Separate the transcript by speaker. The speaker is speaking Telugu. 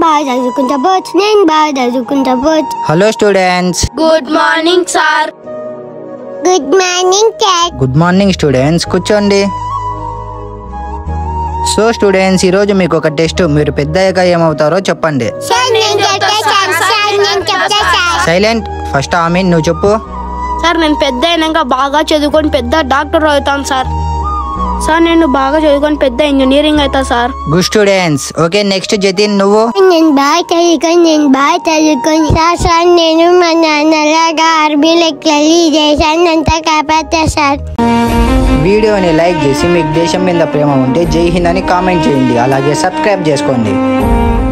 Speaker 1: బాగా చదువుకుంటా పోవచ్చు నేను బాగా చదువుకుంటా పోవచ్చు
Speaker 2: hello students
Speaker 3: good morning sir
Speaker 1: good morning cat
Speaker 2: good morning students కూర్చోండి సో స్టూడెంట్స్ ఈరోజు మీకు ఒక టెస్ట్ మీరు పెద్దయ్యాక ఏమవుతారో చెప్పండి
Speaker 1: సార్ నేను చెప్తా సార్ సార్ నేను చెప్తా సార్
Speaker 2: సైలెంట్ ఫస్ట్ ఆమె నువ్వు చెప్పు
Speaker 3: సార్ నేను పెద్ద అయినాక బాగా చదువుకొని పెద్ద డాక్టర్ అవుతాను సార్ సార్ నేను బాగా చదువుకొని పెద్ద ఇంజనీరింగ్ అవుతా sir
Speaker 2: good students okay next Jatin నువ్వు
Speaker 1: నేను బాగా చదువుకొని నేను బాగా చదువుకొని సార్ సార్ నేను మా నాన్నలాగా ఆర్మీలోకి వెళ్ళి ఈ దేశాన్ని అంతా కాపాడతా సార్
Speaker 2: వీడియోని లైక్ చేసి మీకు దేశం మీద ప్రేమ ఉంటే జై హింద్ అని కామెంట్ చేయండి అలాగే సబ్స్క్రైబ్ చేసుకోండి